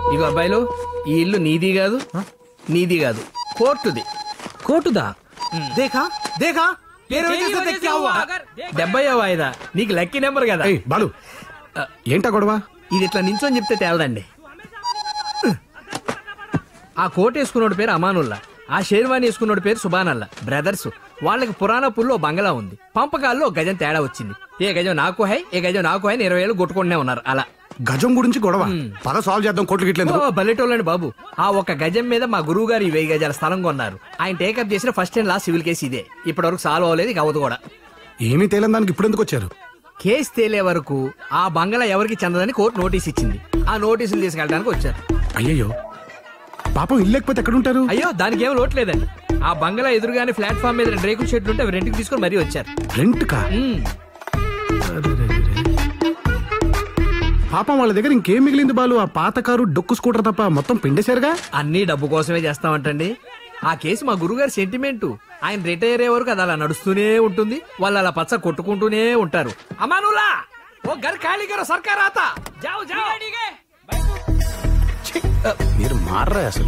ఇగో అబ్బాయిలు ఈ ఇల్లు నీది కాదు నీది కాదు కోర్టుది కోటుదా देखा देखा तेरे वजह से देख क्या हुआ డెబ్బై వాయిదా నీకు లక్కీ నెంబర్ కదా ఏయ్ బాలు ఏంటా గొడవ ఇది ఇట్లా నించొని చెప్తే తేలదండి ఆ కోట్ వేసుకున్నోడి పేరు అమానుల్లా ఆ షేర్వాణి వేసుకున్నోడి పేరు సుబానల్లా బ్రదర్స్ వాళ్ళకి పురాణపూర్లో బంగళా ఉంది పంపకాల్లో ఒక గజం తేడా వచ్చింది ఏ గజం నాకు హై ఏ గజం నాకు హై అని ఇరవై ఏళ్ళు కొట్టుకుంటూనే ఉన్నారు అలా గజం గురించి గొడవ పద సాల్వ్ చేద్దాం కోట్లు గిట్లేదు ఓ, బల్లెటోళ్ళండి బాబు ఆ ఒక గజం మీద మా గురువు గారు ఈ వెయ్యి గజాల స్థలం కొన్నారు ఆయన టేకప్ చేసిన first and last civil case ఇదే ఇప్పటి వరకు సాల్వ్ అవ్వలేదు ఇక అవ్వదు కూడా ఏమీ తేలని దానికి ఇప్పుడు ఎందుకు వచ్చారు కేసు తేలే వరకు ఆ బంగళా ఎవరికి చెందదని కోర్టు నోటీస్ ఇచ్చింది ఆ నోటీసులు తీసుకెళ్ళడానికి వచ్చారు అయ్యయ్యో పాపం ఇల్లు లేకపోతే ఎక్కడుంటారు అయ్యో దానికి ఏం లోటు లేదండి ఆ బంగళా ఎదురుగానే ప్లాట్ఫామ్ మీద రెండు రేకుల షెడ్లు ఉంటే అవి రెంట్కి తీసుకొని మరీ వచ్చారు రెంట్ కా ఉమ్. పాపం వాళ్ళ దగ్గర ఇంకేం మిగిలింది బాలు ఆ పాత కారు డొక్కు స్కూటర్ తప్ప మొత్తం పిండేశారుగా అన్ని డబ్బు కోసమే చేస్తామంటండి ఆ కేసు మా గురుగారి సెంటిమెంట్ ఆయన రిటైర్ అయ్యే వరకు అది అలా నడుస్తూనే ఉంటుంది వాళ్ళు అలా పచ్చ కొట్టుకుంటూనే ఉంటారు అమానులా ఓ గర్ ఖాళీ కరో సర్కార్ ఆత జాओ జాओ ఛీ, ఆ, మీరు మారరా అసలు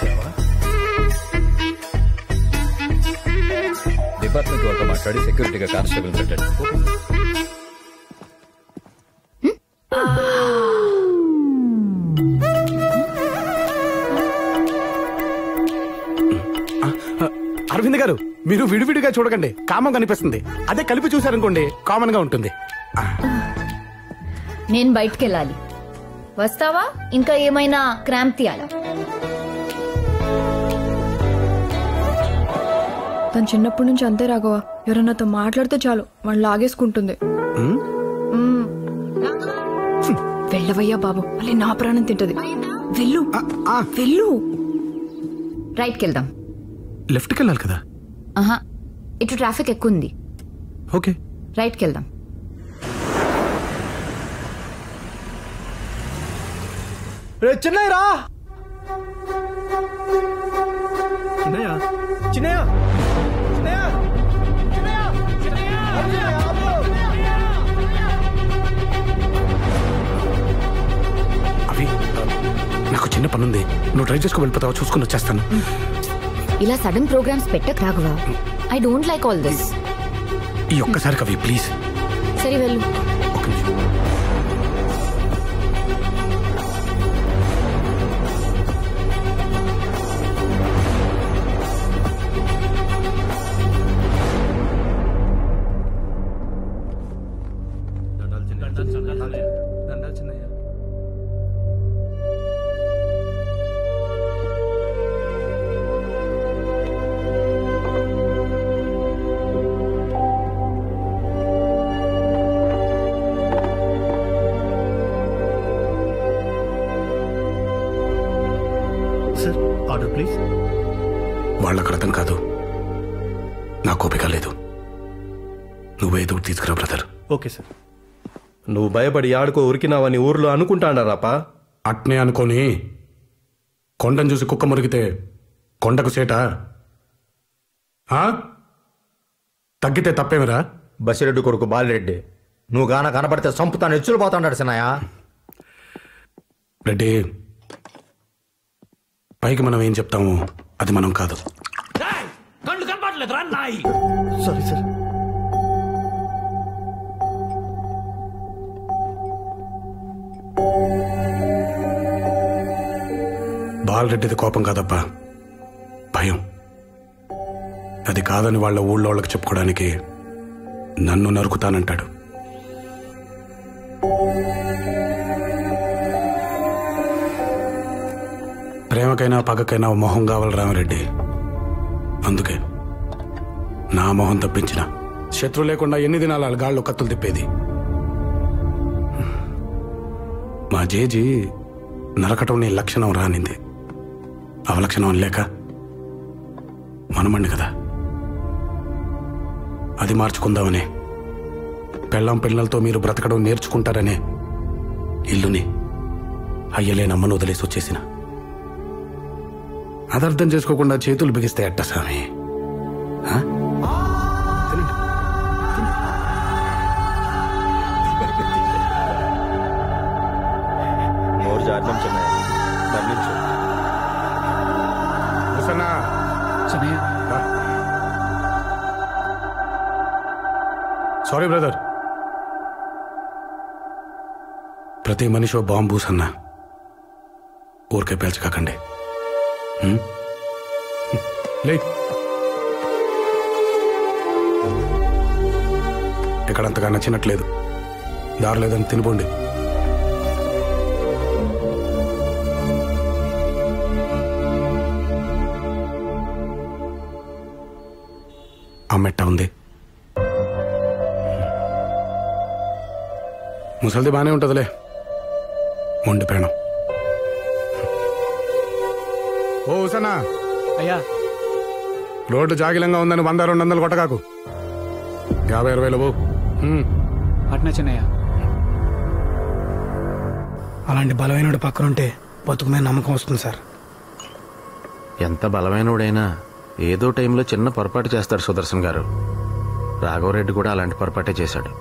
డిపార్ట్మెంట్ వాళ్ళతో మాట్లాడి సెక్యూరిటీగా కానిస్టేబుల్ పెట్టండి అరవింద్ గారు మీరు విడివిడిగా చూడకండి కామం కనిపిస్తుంది అదే కలిపి చూసారనుకోండి కామన్ గా ఉంటుంది నేను బయటికి వెళ్ళాలి వస్తావా ఇంకా ఏమైనా క్రాంప్ తీయాలా తను చిన్నప్పటి నుంచి అంతే రాఘవ ఎవరన్నాతో మాట్లాడితే చాలు వాళ్ళు లాగేసుకుంటుంది ఉమ్, మ్మ్. వెళ్ళవయ్యా బాబు మళ్ళీ నా ప్రాణం తింటది వెళ్ళు ఆ, ఆ, వెళ్ళు రైట్కి వెళ్దాం లెఫ్ట్కి వెళ్ళాలి కదా ఆహా ఇటు ట్రాఫిక్ ఎక్కువ ఉంది ఓకే రైట్కి వెళ్దాం రే చిన్నయ్య రా చిన్నయ్య చిన్నయ్య చిన్నయ్య అవి నాకు చిన్న పనుంది నువ్వు డ్రైవ్ చేసుకు వెళ్ళిపోతావా చూసుకుని వచ్చేస్తాను ఇలా సడన్ ప్రోగ్రామ్స్ పెట్టక్ Raghava I don't like all this ఈ ఒక్కసారి కవి ప్లీజ్ సరే వెళ్ళు ఒక్క నిమిషం దండాలు చిన్నయ్య सर ऑर्डर प्लीज వాళ్ళకు అర్థం కాదు నాకు ఓపిక లేదు నువ్వేదో ఒకటి తీసుకురా బ్రదర్ ఓకే సార్ నువ్వు భయపడి ఆడుకో ఉరికినావని ఊర్లో అనుకుంటాడారాపా అట్నే అనుకొని కొండను చూసి కుక్క మురిగితే కొండకు సేట ఆ? తగ్గితే తప్పేమిరా బసిరెడ్డి కొడుకు బాలిరెడ్డి నువ్వు గాన కనపడితే సంపుతాను ఎచ్చులు పోతాడు సినాయా రెడ్డి పైకి మనం ఏం చెప్తాము అది మనం కాదు కళ్ళు కనపడలేదు రా నాయి సారీ సార్ బాలరెడ్డిది కోపం కాదబ్బా భయం అది కాదని వాళ్ళ ఊళ్ళో వాళ్ళకి చెప్పుకోవడానికి నన్ను నరుకుతానంటాడు ప్రేమకైనా పగకైనా ఓ మొహం కావాలి రామరెడ్డి అందుకే నా మొహం తప్పించిన శత్రు లేకుండా ఎన్ని దినాలు వాళ్ళ గాళ్ళు కత్తులు తిప్పేది మా జేజీ నరకటం నీ లక్షణం రానింది అవలక్షణం లేక మనమండి కదా అది మార్చుకుందామని పెళ్ళం పిల్లలతో మీరు బ్రతకడం నేర్చుకుంటారనే ఇల్లుని అయ్యలేనమ్మను వదిలేసి వచ్చేసిన అది అర్థం చేసుకోకుండా చేతులు బిగిస్తే అట్ట స్వామి ఆ? తినండి. నోరు జారినాం చిన్నయ్య సారీ బ్రదర్ ప్రతి మనిషి ఓ బాంబూస్ అన్న ఊరికే పేల్చకాకండి హ్మ్? లే ఎక్కడంతగా నచ్చినట్లేదు దారి లేదని తినిపోండి అమ్మెట్ట ఉంది ముసలిది బాగానే ఉంటుందిలే మొండి పేణం ఓ ఉసనా అయ్యా రోడ్డు జాగిలంగా ఉందని వంద రెండు వందలు కొట్టకాకు యాభై అరవైలో పో హ్మ్. అట్నా చిన్నయ్య అలాంటి బలమైన పక్కనుంటే బతుకు మీద నమ్మకం వస్తుంది సార్ ఎంత బలమైనోడైనా ఏదో టైంలో చిన్న పొరపాటు చేస్తాడు సుదర్శన్ గారు రాఘవరెడ్డి కూడా అలాంటి పొరపాటే చేశాడు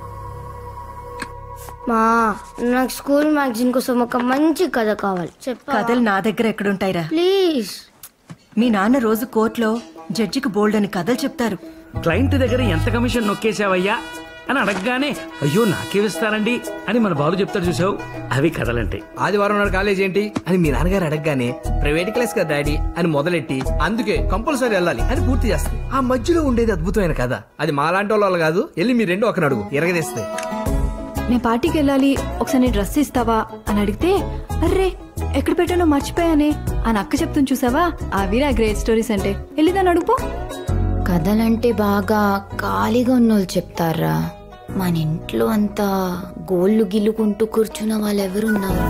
మా నాకు స్కూల్ మ్యాగజైన్ కోసం ఒక మంచి కథ కావాలి చెప్పా కథలు నా దగ్గర ఎక్కడుంటాయిరా ప్లీజ్ మీ నాన్న రోజు కోర్టులో జడ్జికి బోల్డ్ అని కథలు చెప్తారు క్లయింట్ దగ్గర ఎంత కమిషన్ నొక్కేసావయ్యా అని అడగగానే అయ్యో నాకేమిస్తారండి అని మన బాలు చెప్తాడు చూసావు అవి కథలంటే ఆదివారం నాడు కాలేజ్ ఏంటి అని మీ నాన్నగారు అడగగానే ప్రైవేట్ క్లాస్ కదా డాడీ అని మొదలెట్టి అందుకే కంపల్సరీ వెళ్ళాలి అని పూర్తి చేస్తుంది ఆ మధ్యలో ఉండేది అద్భుతమైన కథ అది మాలాంటి వాళ్ళు కాదు వెళ్ళి మీ రెండు ఒక అడుగు ఎరగదీస్తాయి నేను పార్టీకి వెళ్ళాలి ఒకసారి నీ డ్రెస్ ఇస్తావా అని అడిగితే అర్రే ఎక్కడ పెట్టానో మర్చిపోయానే అని అక్క చెప్తుంది చూసావా అవి నా గ్రేట్ స్టోరీస్ అంటే వెళ్ళి దాన్ని అడుగుపో కథలంటే బాగా ఖాళీగా ఉన్నోళ్ళు చెప్తారా మన ఇంట్లో అంతా గోళ్ళు గిల్లుకుంటూ కూర్చున్న వాళ్ళు ఎవరున్నారు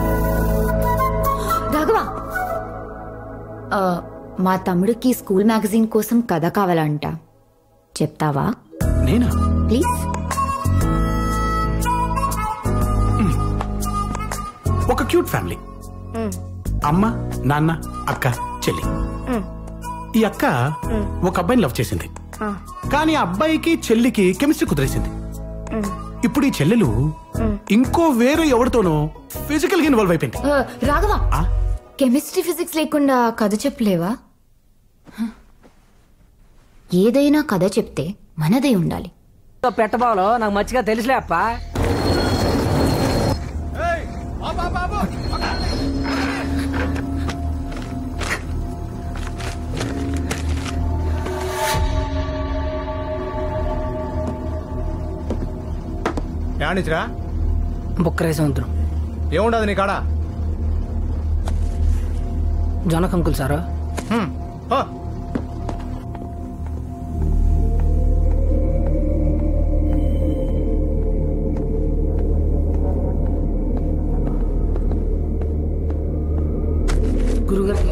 రాఘవా ఆ, మా తమ్ముడికి స్కూల్ మ్యాగజైన్ కోసం కథ కావాలంట చెప్తావా నేనా ప్లీజ్ ఒక క్యూట్ ఫ్యామిలీ అమ్మ నాన్న అక్క చెల్లి ఈ అక్క ఒక అబ్బాయిని లవ్ చేసింది కానీ ఆ అబ్బాయికి చెల్లికి కెమిస్ట్రీ కుదిరేసింది ఇప్పుడు ఈ చెల్లెలు ఇంకో వేరే ఎవరితోనో ఫిజికల్ గా ఇన్వాల్వ్ అయిపోయింది ఆ, రాఘవా ఆ? కెమిస్ట్రీ ఫిజిక్స్ లేకుండా కథ చెప్పలేవా హ. ఏదైనా కథ చెప్తే మనదే ఉండాలి పెట్టబాలో నాకు మంచిగా తెలుసులే అప్ప ఏమనిచ్చిరా బుక్కరే సముద్రం ఏముండదు నీ కాడ జొన్నకంకులు సారా హ్మ్. హో. గురుగారు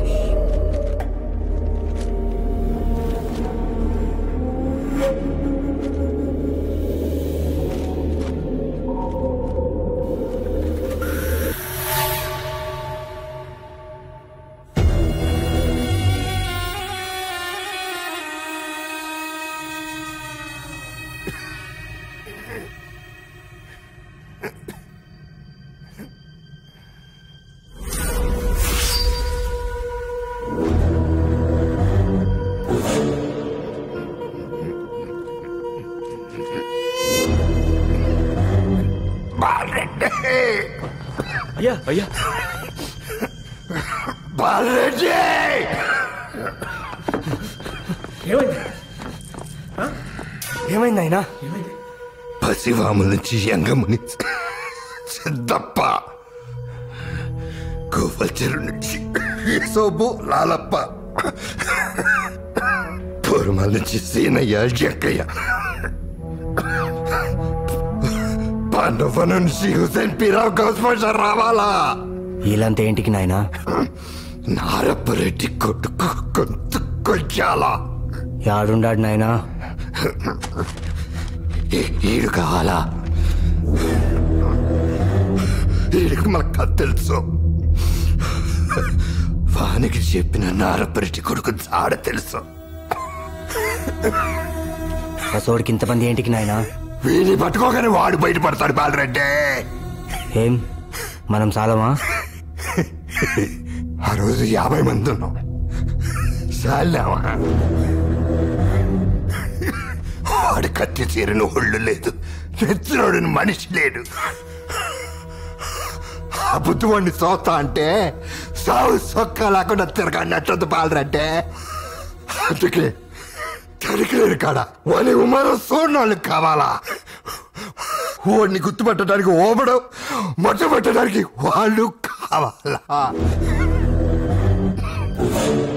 అయ్యా అయ్యా ఏమైంది ఆయన పసివాముల నుంచి యంగముని సిద్ధప్ప గోవల్చెరు నుంచి సోబు లాలప్ప పూర్మల నుంచి సీనయ్య జక్కయ్య పాండవ నుంచి హుసేన్ పీరావు గౌస్పషర్ రావాలా వీళ్ళంతా ఏంటికి నాయనా నారప్పరెడ్డి కొట్టుకు గొంతు కొచ్చాలా యాడుండాడు నాయనా ఈ- ఈడు కావాలా ఈడికి మన కథ తెలుసు వానికి చెప్పిన నారపరెడ్డి కొడుకు జాడ తెలుసు అసోడికి ఇంతమంది ఏంటికి నాయనా వీని పట్టుకోగానే వాడు బయటపడతాడు బాలరెడ్డి ఏం మనం సాలమా ఆ రోజు యాభై మంది ఉన్నాం చాలావా వాడి కత్తి చీరని ఒళ్ళు లేదు ఎత్తినోడిని మనిషి లేడు ఆ బుద్ధివాడిని చూస్తా అంటే సావు సొక్క లేకుండా తిరగన్నట్టు పాలరంటే అందుకే తరికలేరు కాడ వాళ్ళ ఉమరం చూడనాళ్ళు కావాలా వాడిని గుర్తుపట్టడానికి ఓపడం మొట్ట పెట్టడానికి వాళ్ళు కావాలా